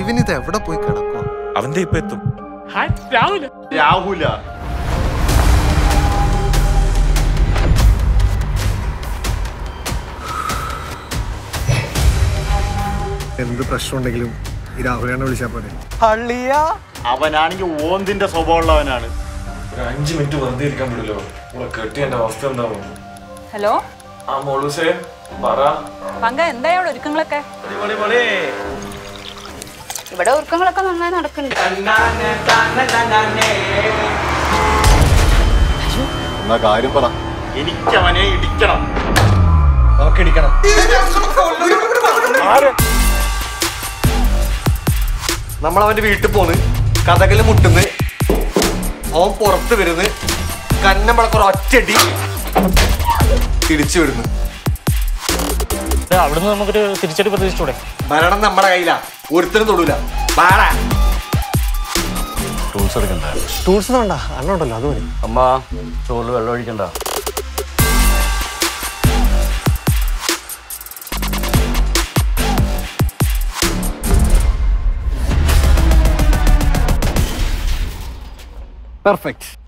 ഇവനിത് എവിടെ പോയി കിടക്കുക അവന്റെ ഇപ്പൊ എത്തും രാഹുല എന്ത് പ്രശ്നം ഉണ്ടെങ്കിലും ഈ രാഹുലിനെ വിളിച്ചാൽ പോരെ അവനാണെങ്കിൽ ഓന്തിന്റെ സ്വഭാവമുള്ളവനാണ് ഒരു അഞ്ച് മിനിറ്റ് വെറുതെ ഇരിക്കാൻ പറ്റില്ലോ നമ്മളെ കെട്ടി എന്റെ അവസ്ഥ എന്താവും ഹലോ ആ മോളൂസേ പറ പങ്ക എന്താ അവിടെ ഒരുക്കങ്ങളൊക്കെ ഇവിടെ ഒരുക്കങ്ങളൊക്കെ നന്നായി നടക്കുന്നുണ്ട് എന്നാ കാര്യം പറ എനിക്ക് അവനെ ഇടിക്കണം നമുക്ക് ഇടിക്കണം നമ്മൾ അവന്റെ വീട്ടിൽ പോന്ന് കഥകള് മുട്ടുന്ന് അവൻ പുറത്ത് വരുന്ന് കന്നമ്പളക്കൊരു ഒറ്റടി തിരിച്ചു വരുന്നു അവിടുന്ന് നമുക്കൊരു തിരിച്ചടി പ്രതീക്ഷിച്ചൂടെ ഭരണം നമ്മുടെ കയ്യിലാ ഒരുത്തരും തൊടൂല വാടാ ടൂൾസ് വേണ്ട അണ്ണുണ്ടല്ലോ അത് മതി അമ്മ ചോറിൽ വെള്ളം ഒഴിക്കണ്ട പെർഫെക്റ്റ്